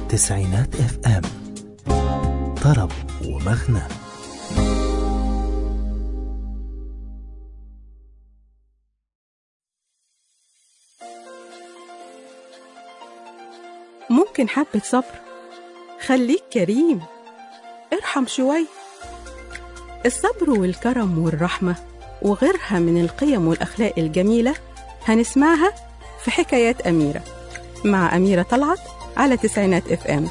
تسعينات اف ام طرب ومغنى ممكن حبة صبر خليك كريم ارحم شوي الصبر والكرم والرحمة وغيرها من القيم والأخلاق الجميلة هنسمعها في حكايات أميرة مع أميرة طلعت على تسعينات اف ام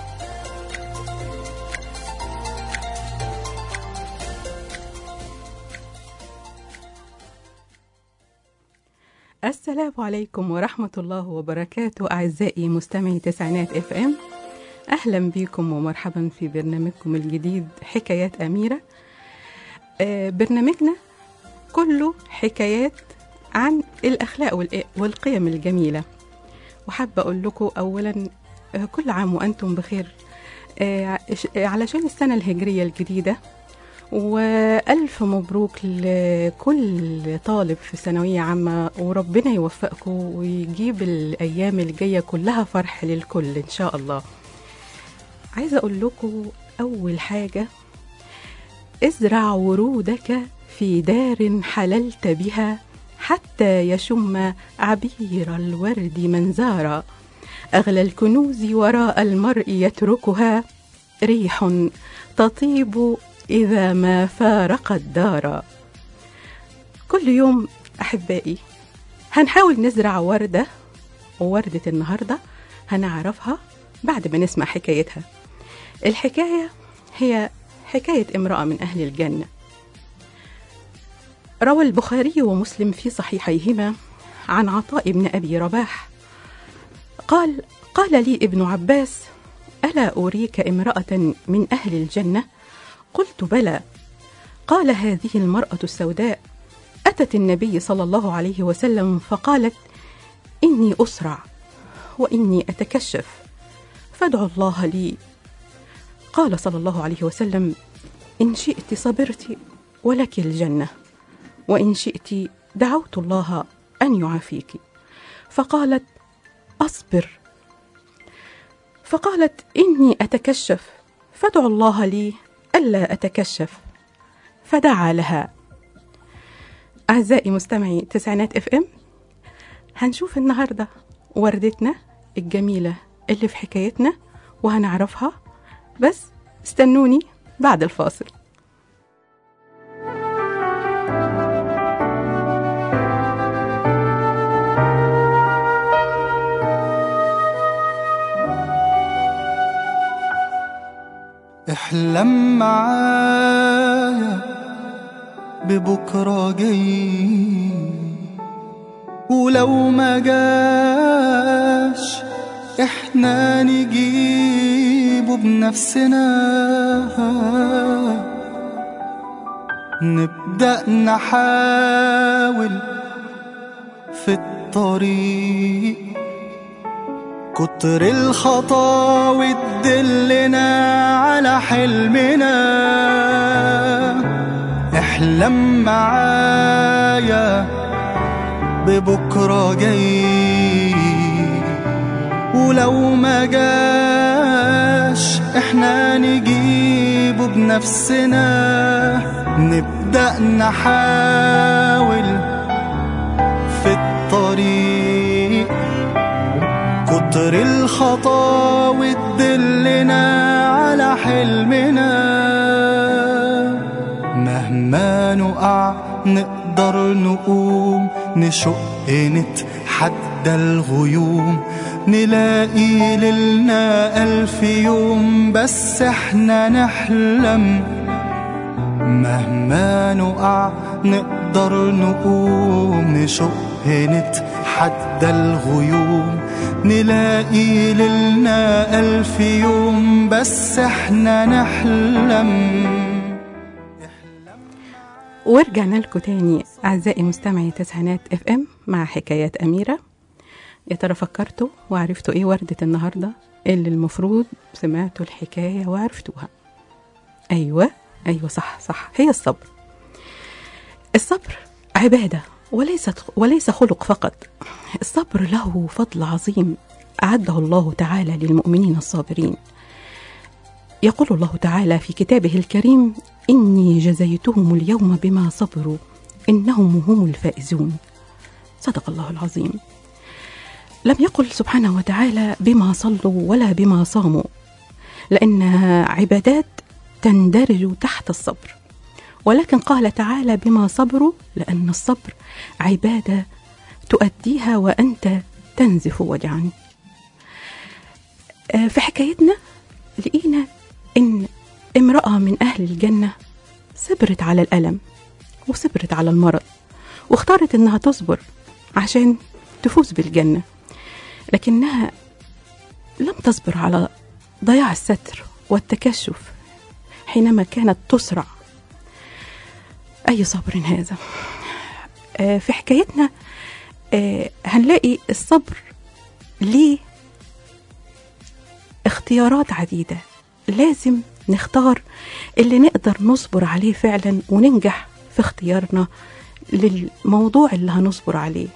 السلام عليكم ورحمة الله وبركاته أعزائي مستمعي تسعينات اف ام أهلا بكم ومرحبا في برنامجكم الجديد حكايات أميرة آه، برنامجنا كله حكايات عن الأخلاق والإ- والقيم الجميلة وحابة أقول لكم أولا آه، كل عام وأنتم بخير آه، ش- آه، علشان السنة الهجرية الجديدة وألف مبروك لكل طالب في ثانوية عامة وربنا يوفقكم ويجيب الأيام الجاية كلها فرح للكل إن شاء الله عايزة أقول لكم أول حاجة ازرع ورودك في دار حللت بها حتى يشم عبير الورد منزارا أغلى الكنوز وراء المرء يتركها ريح تطيب إذا ما فارق الدار كل يوم أحبائي هنحاول نزرع وردة ووردة النهاردة هنعرفها بعد ما نسمع حكايتها الحكاية هي حكاية امرأة من أهل الجنة روى البخاري ومسلم في صحيحيهما عن عطاء بن أبي رباح قال قال لي ابن عباس ألا أريك امرأة من أهل الجنة قلت بلى قال هذه المرأة السوداء أتت النبي صلى الله عليه وسلم فقالت إني أسرع وإني أتكشف فادعوا الله لي قال صلى الله عليه وسلم إن شئت صبرت ولك الجنة وإن شئت دعوت الله أن يعافيك فقالت أصبر فقالت إني أتكشف فادعوا الله لي ألا أتكشف فدعا لها أعزائي مستمعي تسعينات اف ام هنشوف النهاردة وردتنا الجميلة اللي في حكايتنا وهنعرفها بس استنوني بعد الفاصل احلم معايا ببكرة جاي ولو ما جاش احنا نجيبه بنفسنا نبدأ نحاول في الطريق كتر الخطاوي تدلنا على حلمنا احلم معايا ببكرة جاي ولو ما جاش احنا نجيبه بنفسنا نبدأ نحاول في الطريق كتر الخطاوي تدلنا على حلمنا مهما نقع نقدر نقوم نشق نتحدى الغيوم نلاقي ليلنا ألف يوم بس احنا نحلم مهما نقع نقدر نقوم نشق نتحدى الغيوم نلاقي ليلنا ألف يوم بس احنا نحلم ورجعنا لكم تاني أعزائي مستمعي تسعينات اف ام مع حكايات أميرة يا ترى فكرتوا وعرفتوا ايه وردة النهاردة اللي المفروض سمعتوا الحكاية وعرفتوها أيوة أيوة صح صح هي الصبر الصبر عبادة وليست وليس خلق فقط الصبر له فضل عظيم أعده الله تعالى للمؤمنين الصابرين يقول الله تعالى في كتابه الكريم إني جزيتهم اليوم بما صبروا إنهم هم الفائزون صدق الله العظيم لم يقل سبحانه وتعالى بما صلوا ولا بما صاموا لأنها عبادات تندرج تحت الصبر ولكن قال تعالى بما صبروا لأن الصبر عبادة تؤديها وأنت تنزف وجعا آه، في حكايتنا لقينا إن امرأة من أهل الجنة صبرت على الألم وصبرت على المرض واختارت إنها تصبر عشان تفوز بالجنة لكنها لم تصبر على ضياع الستر والتكشف حينما كانت تسرع أي صبر هذا آه، في حكايتنا آه، هنلاقي الصبر ليه اختيارات عديدة لازم نختار اللي نقدر نصبر عليه فعلا وننجح في اختيارنا للموضوع اللي هنصبر عليه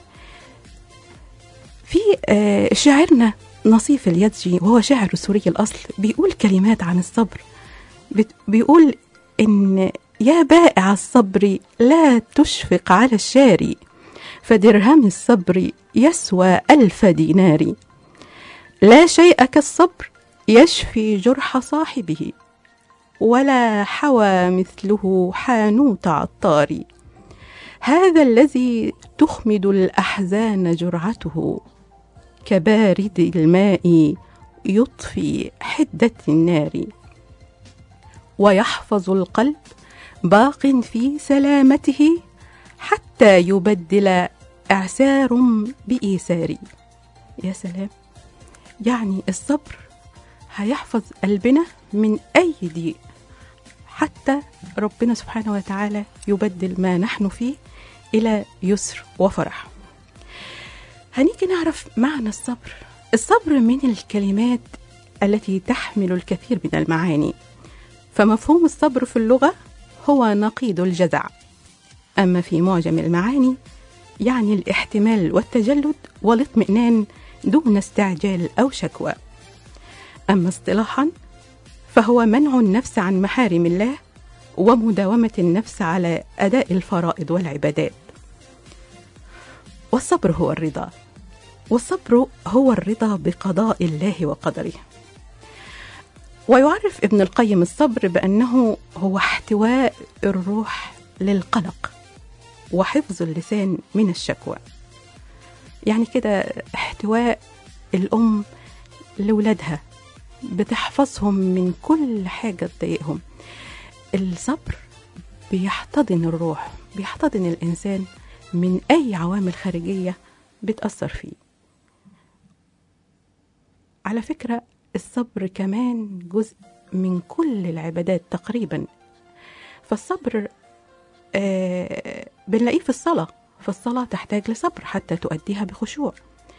في آه، شاعرنا نصيف اليدجي وهو شاعر سوري الأصل بيقول كلمات عن الصبر بت- بيقول إن يا بائع الصبر لا تشفق على الشاري فدرهم الصبر يسوى ألف دينار لا شيء كالصبر يشفي جرح صاحبه ولا حوى مثله حانوت عطار هذا الذي تخمد الأحزان جرعته كبارد الماء يطفي حدة النار ويحفظ القلب باق في سلامته حتى يبدل إعسار بإيسار يا سلام يعني الصبر هيحفظ قلبنا من أي ضيق حتى ربنا سبحانه وتعالى يبدل ما نحن فيه إلى يسر وفرح هنيجي نعرف معنى الصبر الصبر من الكلمات التي تحمل الكثير من المعاني فمفهوم الصبر في اللغة هو نقيض الجزع أما في معجم المعاني يعني الاحتمال والتجلد والاطمئنان دون استعجال أو شكوى أما اصطلاحا فهو منع النفس عن محارم الله ومداومة النفس على أداء الفرائض والعبادات والصبر هو الرضا والصبر هو الرضا بقضاء الله وقدره ويعرف ابن القيم الصبر بأنه هو احتواء الروح للقلق وحفظ اللسان من الشكوى يعني كده احتواء الأم لولادها بتحفظهم من كل حاجة تضايقهم الصبر بيحتضن الروح بيحتضن الإنسان من أي عوامل خارجية بتأثر فيه على فكرة الصبر كمان جزء من كل العبادات تقريبا فالصبر آه بنلاقيه في الصلاة فالصلاة تحتاج لصبر حتى تؤديها بخشوع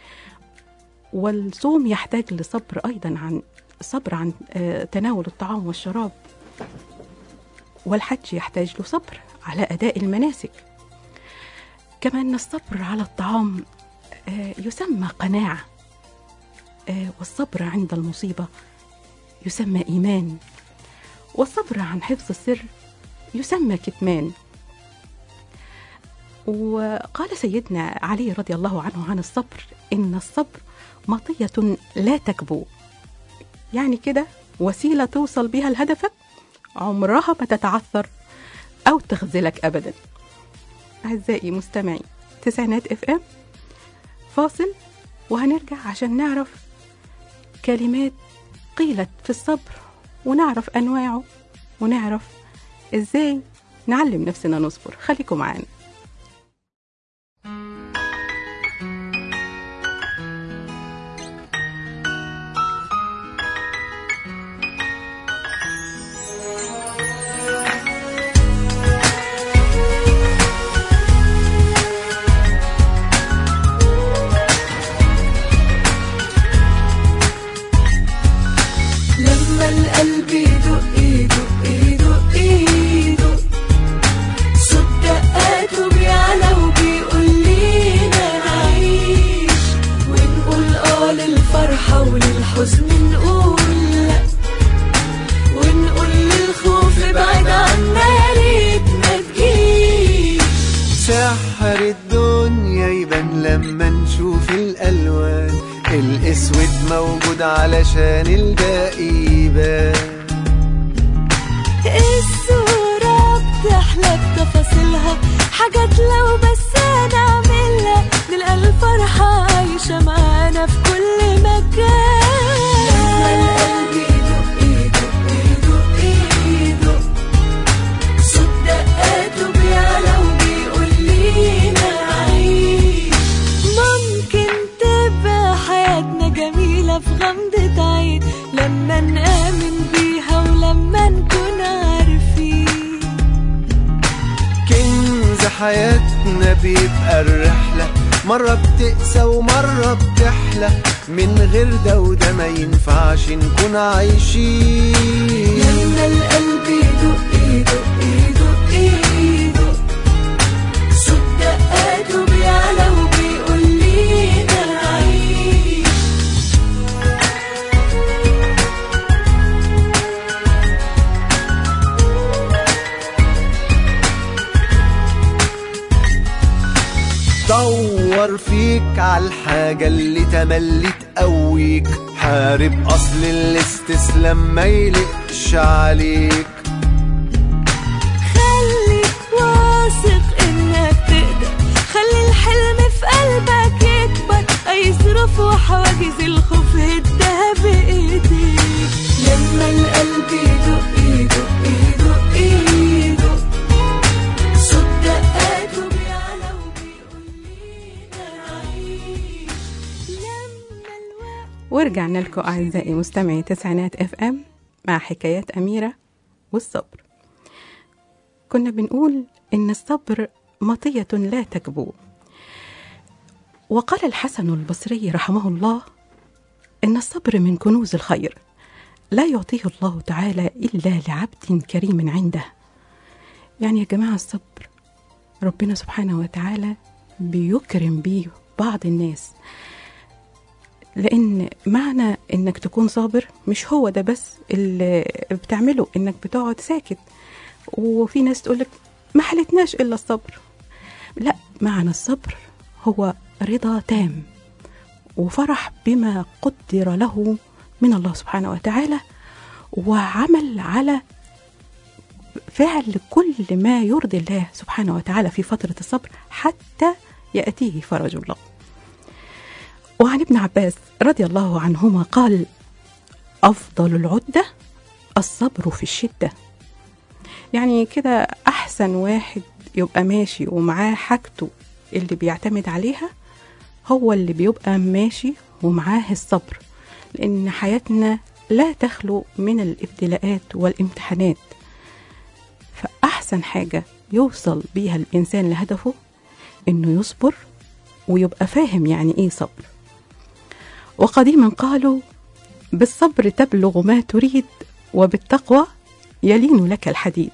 والصوم يحتاج لصبر أيضا عن صبر عن آه تناول الطعام والشراب والحج يحتاج له صبر على أداء المناسك كما أن الصبر على الطعام آه يسمى قناعة آه والصبر عند المصيبة يسمى إيمان والصبر عن حفظ السر يسمى كتمان وقال سيدنا علي رضي الله عنه عن الصبر إن الصبر مطية لا تكبو يعني كده وسيلة توصل بها لهدفك عمرها ما تتعثر أو تخذلك أبدا أعزائي مستمعي تسعينات اف ام فاصل وهنرجع عشان نعرف كلمات قيلت في الصبر ونعرف أنواعه ونعرف إزاي نعلم نفسنا نصبر خليكم معانا لما القلب يدق يدق يدق يدق صوت دقاته للفرحة وللحزن نقول لا ونقول للخوف بعد عنا يا ريت ما تجيش سحر الدنيا يبان لما نشوف الألوان الأسود موجود علشان الباقي يبان الصورة بتحلى بتفاصيلها حاجات لو بس نعملها نلقى الفرحة عايشة معانا في كل مكان لما القلب يدق يدق يدق يدق صوت دقاته بيعلى وبيقول لينا عيش ممكن تبقى حياتنا جميلة في غمضة عين لما نآمن بيها ولما نكون عارفين كنز حياتنا بيبقى الرحلة مرة بتقسى ومرة بتحلى من غير ده وده ما ينفعش نكون عايشين لما القلب يدق يدق يدق يدق صوت دقاته بيعلى وبيقول لينا عيش دور فيك على الحاجة اللي تملي تقويك حارب أصل الاستسلام ما يلقش عليك خليك واثق انك تقدر خلي الحلم في قلبك يكبر اي ظروف وحواجز الخوف هدها بايديك لما القلب يدق يدق يدق يدق صوت دقاته بيعلى وبيقول لينا عيش لما الوقت ورجعنا لكم أعزائي مستمعي تسعينات اف ام مع حكايات أميرة والصبر كنا بنقول إن الصبر مطية لا تكبو وقال الحسن البصري رحمه الله إن الصبر من كنوز الخير لا يعطيه الله تعالى إلا لعبد كريم عنده يعني يا جماعة الصبر ربنا سبحانه وتعالى بيكرم بيه بعض الناس لان معنى انك تكون صابر مش هو ده بس اللي بتعمله انك بتقعد ساكت وفي ناس تقولك ما حلتناش الا الصبر لا معنى الصبر هو رضا تام وفرح بما قدر له من الله سبحانه وتعالى وعمل على فعل كل ما يرضي الله سبحانه وتعالى في فترة الصبر حتى يأتيه فرج الله وعن ابن عباس رضي الله عنهما قال أفضل العدة الصبر في الشدة يعني كده أحسن واحد يبقى ماشي ومعاه حاجته اللي بيعتمد عليها هو اللي بيبقى ماشي ومعاه الصبر لأن حياتنا لا تخلو من الابتلاءات والامتحانات فأحسن حاجة يوصل بيها الإنسان لهدفه إنه يصبر ويبقى فاهم يعني إيه صبر وقديما قالوا بالصبر تبلغ ما تريد وبالتقوى يلين لك الحديد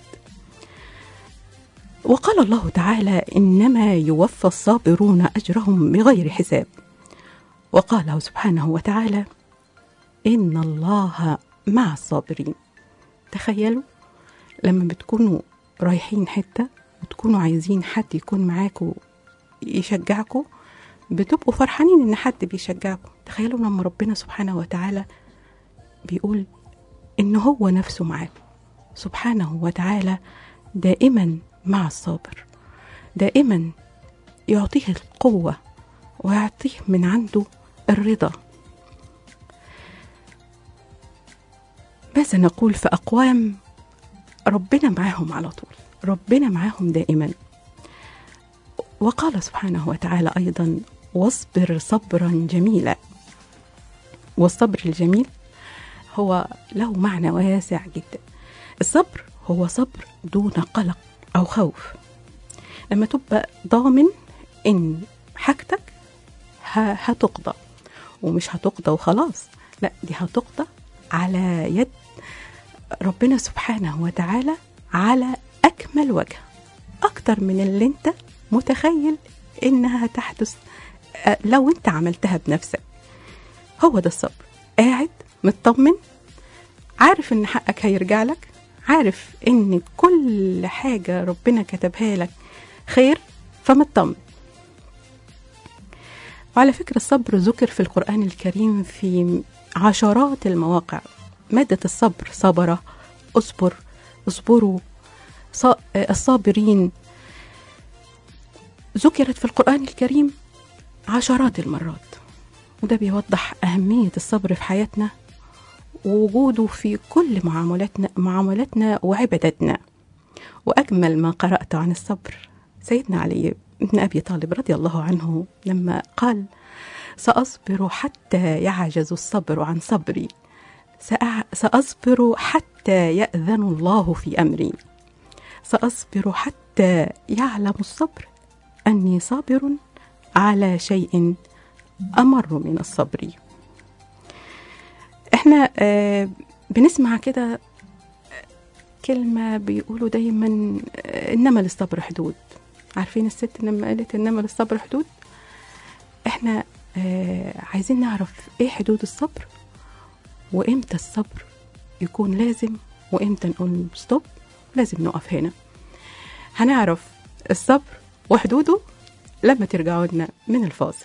وقال الله تعالى انما يوفى الصابرون اجرهم بغير حساب وقال سبحانه وتعالى ان الله مع الصابرين تخيلوا لما بتكونوا رايحين حته وتكونوا عايزين حد يكون معاكوا يشجعكوا بتبقوا فرحانين ان حد بيشجعكم تخيلوا لما ربنا سبحانه وتعالى بيقول ان هو نفسه معاكم سبحانه وتعالى دائما مع الصابر دائما يعطيه القوة ويعطيه من عنده الرضا ماذا نقول في أقوام ربنا معاهم على طول ربنا معاهم دائما وقال سبحانه وتعالى أيضا واصبر صبرا جميلا والصبر الجميل هو له معنى واسع جدا الصبر هو صبر دون قلق أو خوف لما تبقى ضامن إن حاجتك ه- هتقضى ومش هتقضى وخلاص لا دي هتقضى على يد ربنا سبحانه وتعالى على أكمل وجه أكتر من اللي أنت متخيل إنها تحدث آه، لو أنت عملتها بنفسك هو ده الصبر قاعد مطمن عارف ان حقك هيرجع لك عارف ان كل حاجة ربنا كتبها لك خير فمطمن وعلى فكرة الصبر ذكر في القرآن الكريم في عشرات المواقع مادة الصبر صبرة اصبر اصبروا ص- الصابرين ذكرت في القرآن الكريم عشرات المرات وده بيوضح أهمية الصبر في حياتنا ووجوده في كل معاملاتنا معاملاتنا وعباداتنا وأجمل ما قرأت عن الصبر سيدنا علي بن أبي طالب رضي الله عنه لما قال سأصبر حتى يعجز الصبر عن صبري سأع- سأصبر حتى يأذن الله في أمري سأصبر حتى يعلم الصبر أني صابر على شيء أمر من الصبر احنا آه، بنسمع كده كلمة بيقولوا دايما آه، إنما للصبر حدود عارفين الست لما قالت إنما للصبر حدود احنا آه، عايزين نعرف ايه حدود الصبر وامتى الصبر يكون لازم وامتى نقول ستوب لازم نقف هنا هنعرف الصبر وحدوده لما ترجعوا لنا من الفاصل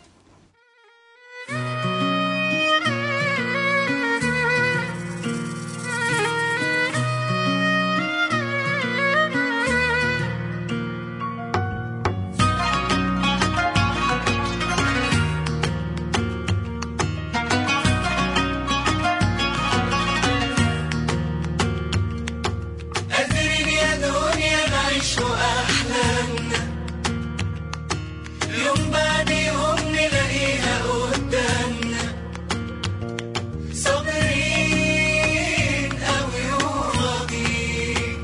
قادرين يا دنيا نعيش أحلامنا يوم بعد يوم نلاقيها قدامنا صابرين أوي وراضيين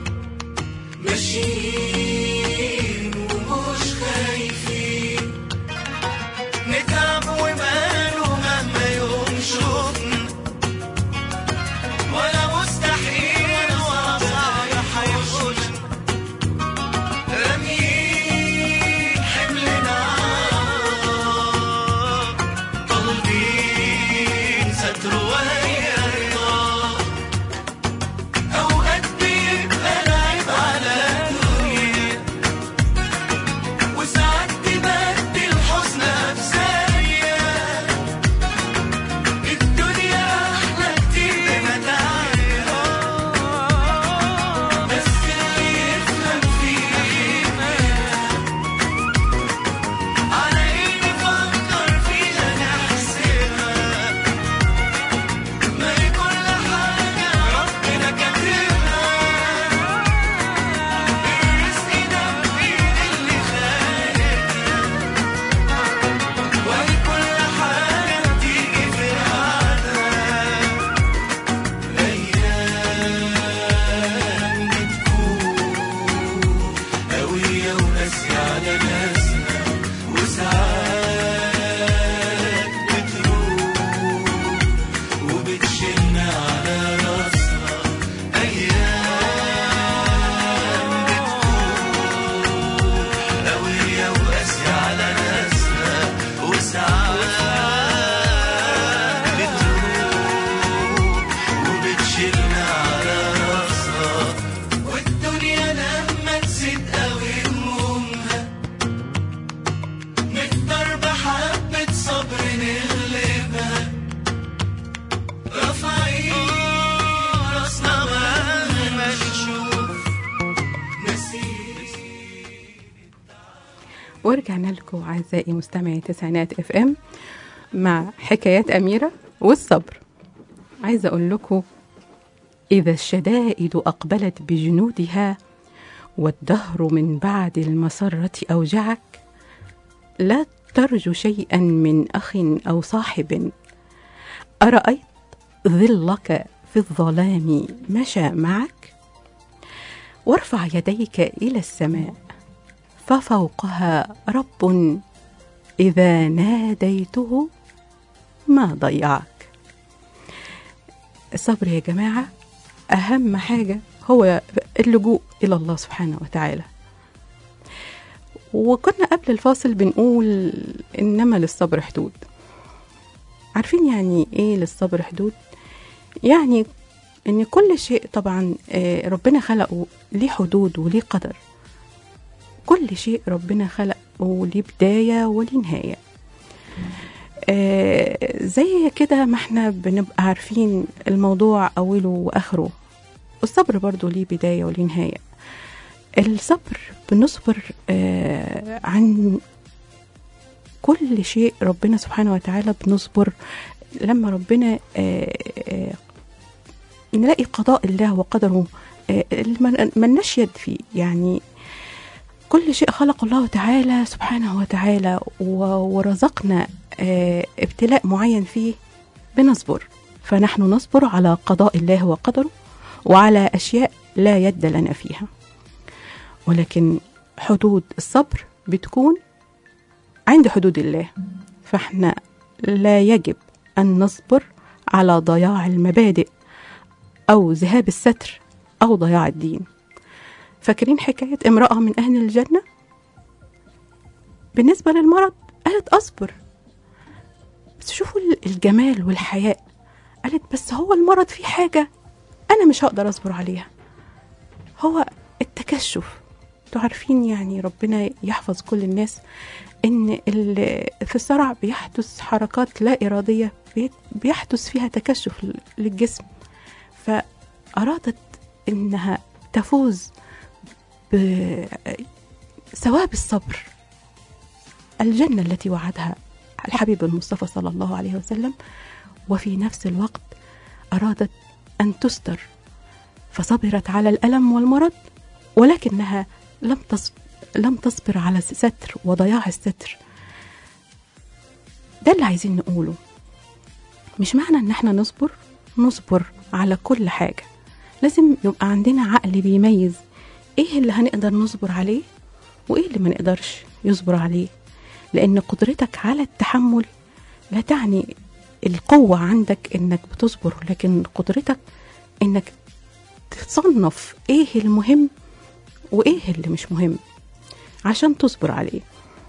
ماشيين ومش خايفين نتعب وماله مهما يوم شوفنا ولا مستحيل ولا صعب هيخش راميين حملنا طالبين ستر وهي رضا أوقات بيبقى العيب على الدنيا وساعات تبدل حزنها بثانية الدنيا أحلى كتير بمتاعها بس اللي يفهم فيها على إيه نفكر فيها نحسبها ما هي كل حاجة ربنا كاتبها الرزق ده بإيد اللي خالقها وهي كل حاجة بتيجي في ميعادها أيام بتكون قوية وقاسية على ناسنا وساعات بتروح وبتشيلنا على راسنا أيام بتكون قوية وقاسية على ناسنا وساعات بتروح وبتشيلنا على راسها والدنيا لما تزيد قوي همومها نقدر بحبة صبر نغلبها رافعين راسنا مهما نشوف نسيت ورجعنا لكم أعزائي مستمعي تسعينات اف ام مع حكايات أميرة والصبر عايزة أقول لكم إذا الشدائد أقبلت بجنودها والدهر من بعد المسرة أوجعك لا ترجو شيئا من أخ أو صاحب أرأيت ظلك في الظلام مشى معك وارفع يديك إلى السماء ففوقها رب إذا ناديته ما ضيعك الصبر يا جماعة أهم حاجة هو اللجوء إلى الله سبحانه وتعالى وكنا قبل الفاصل بنقول إنما للصبر حدود عارفين يعني ايه للصبر حدود يعني ان كل شيء طبعا آه، ربنا خلقه ليه حدود وليه قدر كل شيء ربنا خلقه ليه بداية وليه نهاية آه، زي كده ما احنا بنبقى عارفين الموضوع أوله وآخره الصبر برضو ليه بداية وليه نهاية الصبر بنصبر آه، عن كل شيء ربنا سبحانه وتعالى بنصبر لما ربنا آه، آه، نلاقي قضاء الله وقدره آه، اللي ما- ملناش يد فيه يعني كل شيء خلقه الله تعالى سبحانه وتعالى و- ورزقنا آه، ابتلاء معين فيه بنصبر فنحن نصبر على قضاء الله وقدره وعلى أشياء لا يد لنا فيها ولكن حدود الصبر بتكون عند حدود الله فاحنا لا يجب أن نصبر على ضياع المبادئ أو ذهاب الستر أو ضياع الدين فاكرين حكاية امرأة من أهل الجنة بالنسبة للمرض قالت أصبر بس شوفوا الجمال والحياء قالت بس هو المرض فيه حاجة أنا مش هقدر أصبر عليها هو التكشف انتوا عارفين يعني ربنا يحفظ كل الناس ان ال- في الصرع بيحدث حركات لا اراديه بي- بيحدث فيها تكشف ل- للجسم فارادت انها تفوز بثواب الصبر الجنه التي وعدها الحبيب المصطفى صلى الله عليه وسلم وفي نفس الوقت ارادت ان تستر فصبرت على الالم والمرض ولكنها لم تصبر لم تصبر على ستر وضياع الستر ده اللي عايزين نقوله مش معنى ان احنا نصبر نصبر على كل حاجة لازم يبقى عندنا عقل بيميز ايه اللي هنقدر نصبر عليه وايه اللي ما نقدرش يصبر عليه لان قدرتك على التحمل لا تعني القوة عندك انك بتصبر لكن قدرتك انك تصنف ايه المهم وايه اللي مش مهم عشان تصبر عليه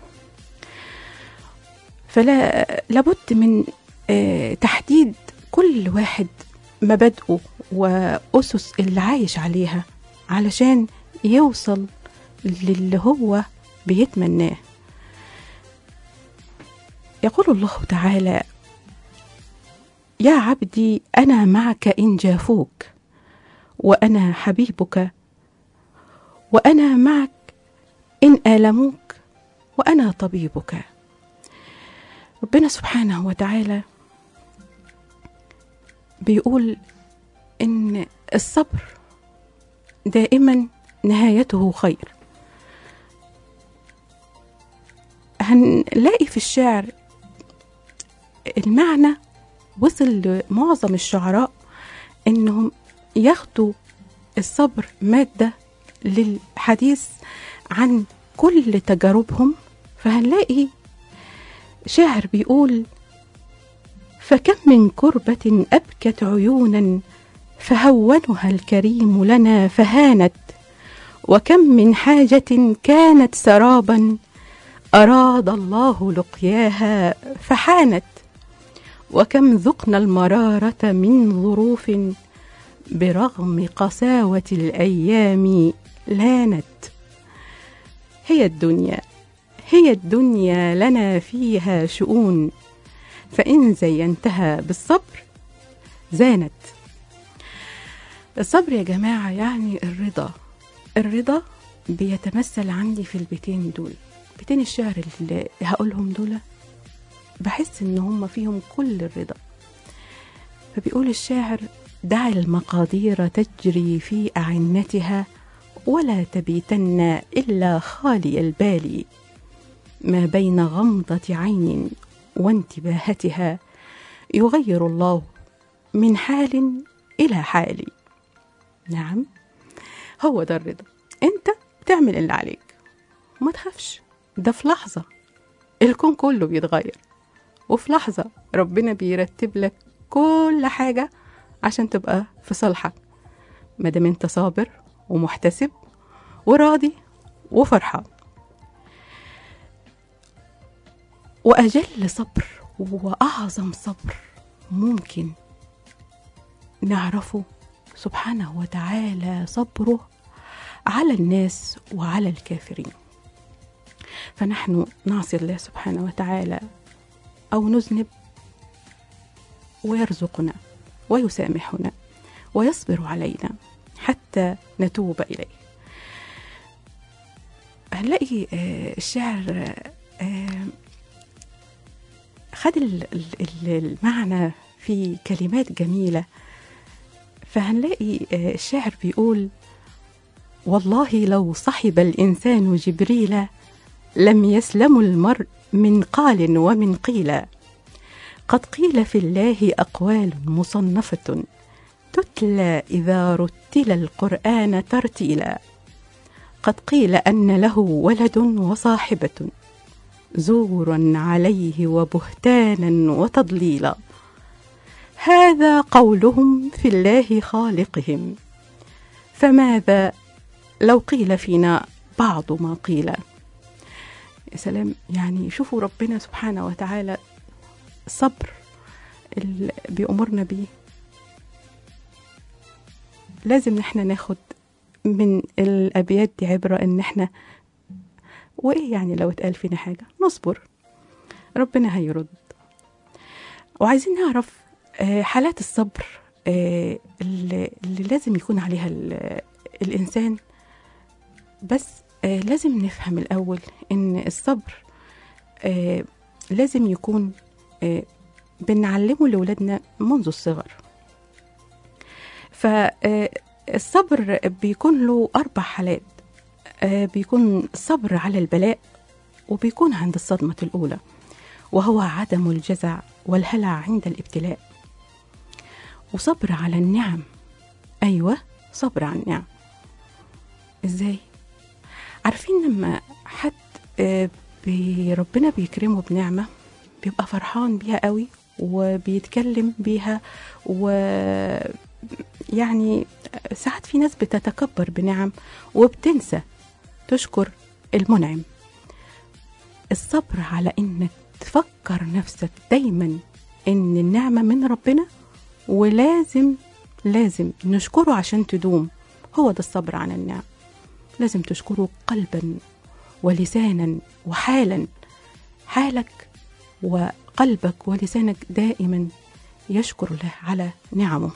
فلا لابد من آه، تحديد كل واحد مبادئه وأسس اللي عايش عليها علشان يوصل للي هو بيتمناه يقول الله تعالى يا عبدي أنا معك إن جافوك وأنا حبيبك وأنا معك إن آلموك وأنا طبيبك ربنا سبحانه وتعالى بيقول إن الصبر دائما نهايته خير هنلاقي في الشعر المعنى وصل لمعظم الشعراء إنهم ياخدوا الصبر مادة للحديث عن كل تجاربهم فهنلاقي شاعر بيقول فكم من كربة أبكت عيونا فهونها الكريم لنا فهانت وكم من حاجة كانت سرابا أراد الله لقياها فحانت وكم ذقنا المرارة من ظروف برغم قساوة الأيام لانت هي الدنيا هي الدنيا لنا فيها شؤون فإن زينتها بالصبر زانت الصبر يا جماعة يعني الرضا الرضا بيتمثل عندي في البيتين دول بيتين الشعر اللي هقولهم دول بحس ان هم فيهم كل الرضا فبيقول الشاعر دع المقادير تجري في أعنتها ولا تبيتن إلا خالي البال ما بين غمضة عين وانتباهتها يغير الله من حال إلى حال نعم هو ده الرضا انت بتعمل اللي عليك وما تخافش ده في لحظة الكون كله بيتغير وفي لحظة ربنا بيرتب لك كل حاجة عشان تبقى في صالحك مادام انت صابر ومحتسب وراضي وفرحان وأجل صبر وأعظم صبر ممكن نعرفه سبحانه وتعالى صبره على الناس وعلى الكافرين فنحن نعصي الله سبحانه وتعالى أو نذنب ويرزقنا ويسامحنا ويصبر علينا حتى نتوب إليه هنلاقي آه، الشعر آه، آه، خد ال- ال- ال- المعنى في كلمات جميلة فهنلاقي آه، الشاعر بيقول والله لو صحب الإنسان جبريل لم يسلم المرء من قال ومن قيل قد قيل في الله أقوال مصنفة تتلى إذا رتل القرآن ترتيلا قد قيل أن له ولد وصاحبة زورا عليه وبهتانا وتضليلا هذا قولهم في الله خالقهم فماذا لو قيل فينا بعض ما قيل يا سلام يعني شوفوا ربنا سبحانه وتعالى الصبر اللي بيأمرنا بيه لازم احنا ناخد من الأبيات دي عبرة إن احنا وإيه يعني لو اتقال فينا حاجة نصبر ربنا هيرد وعايزين نعرف آه، حالات الصبر آه، اللي اللي لازم يكون عليها ال- الإنسان بس آه، لازم نفهم الأول إن الصبر آه، لازم يكون آه، بنعلمه لأولادنا منذ الصغر فالصبر بيكون له أربع حالات آه، بيكون صبر على البلاء وبيكون عند الصدمة الأولى وهو عدم الجزع والهلع عند الابتلاء وصبر على النعم أيوة صبر على النعم إزاي؟ عارفين لما حد آه، بي ربنا بيكرمه بنعمة بيبقى فرحان بيها قوي وبيتكلم بيها و يعني ساعات في ناس بتتكبر بنعم وبتنسى تشكر المنعم الصبر على انك تفكر نفسك دايما ان النعمة من ربنا ولازم لازم نشكره عشان تدوم هو ده الصبر على النعم لازم تشكره قلبا ولسانا وحالا حالك وقلبك ولسانك دائما يشكر الله على نعمه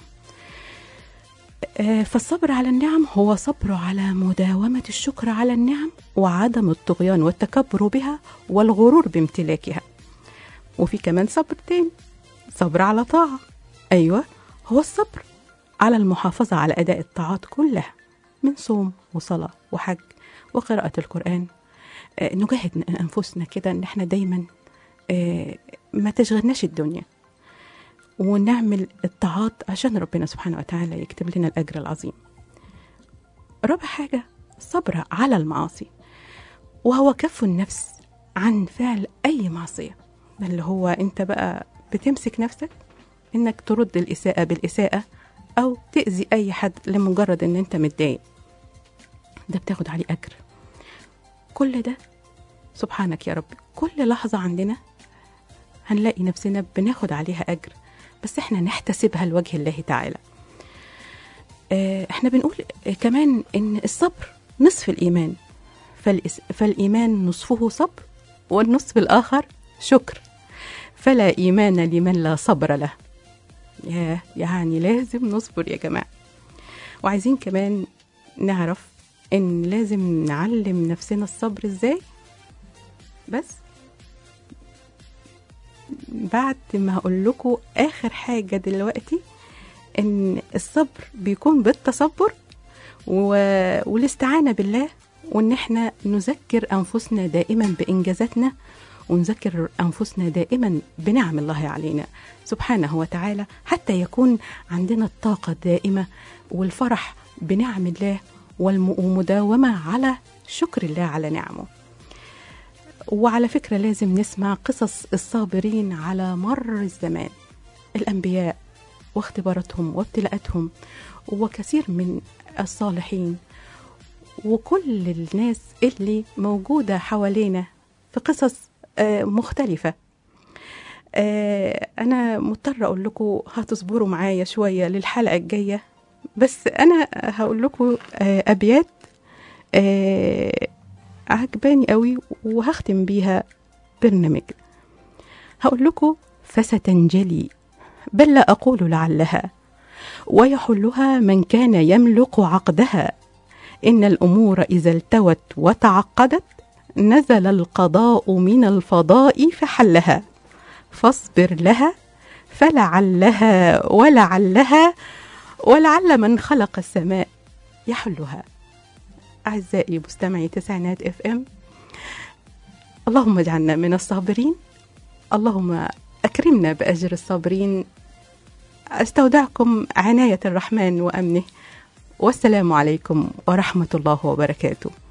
آه، فالصبر على النعم هو صبر على مداومة الشكر على النعم وعدم الطغيان والتكبر بها والغرور بامتلاكها وفي كمان صبر تاني صبر على طاعة أيوة هو الصبر على المحافظة على أداء الطاعات كلها من صوم وصلاة وحج وقراءة القرآن آه، نجاهد أنفسنا كده إن احنا دايما آه، ما تشغلناش الدنيا ونعمل الطاعات عشان ربنا سبحانه وتعالى يكتب لنا الأجر العظيم رابع حاجة صبر على المعاصي وهو كف النفس عن فعل أي معصية ده اللي هو أنت بقى بتمسك نفسك إنك ترد الإساءة بالإساءة أو تأذي أي حد لمجرد إن أنت متضايق ده بتاخد عليه أجر كل ده سبحانك يا رب كل لحظة عندنا هنلاقي نفسنا بناخد عليها أجر بس احنا نحتسبها لوجه الله تعالى آه، احنا بنقول آه، كمان ان الصبر نصف الايمان فالإس- فالايمان نصفه صبر والنصف الاخر شكر فلا ايمان لمن لا صبر له ياه يعني لازم نصبر يا جماعه وعايزين كمان نعرف ان لازم نعلم نفسنا الصبر ازاي بس بعد ما هقول لكم اخر حاجه دلوقتي ان الصبر بيكون بالتصبر و... والاستعانه بالله وان احنا نذكر انفسنا دائما بانجازاتنا ونذكر انفسنا دائما بنعم الله علينا سبحانه وتعالى حتى يكون عندنا الطاقه الدائمه والفرح بنعم الله والم- والمداومه على شكر الله على نعمه وعلى فكرة لازم نسمع قصص الصابرين على مر الزمان الأنبياء واختباراتهم وابتلاءاتهم وكثير من الصالحين وكل الناس اللي موجودة حوالينا في قصص آه، مختلفة آه أنا مضطرة أقول لكم هتصبروا معايا شوية للحلقة الجاية بس أنا هقول لكم آه أبيات آه عجباني قوي وهختم بيها برنامج هقول لكم فستنجلي بل لا أقول لعلها ويحلها من كان يملك عقدها إن الأمور إذا التوت وتعقدت نزل القضاء من الفضاء فحلها فاصبر لها فلعلها ولعلها ولعل من خلق السماء يحلها أعزائي مستمعي تسعينات اف ام اللهم اجعلنا من الصابرين اللهم أكرمنا بأجر الصابرين أستودعكم عناية الرحمن وأمنه والسلام عليكم ورحمة الله وبركاته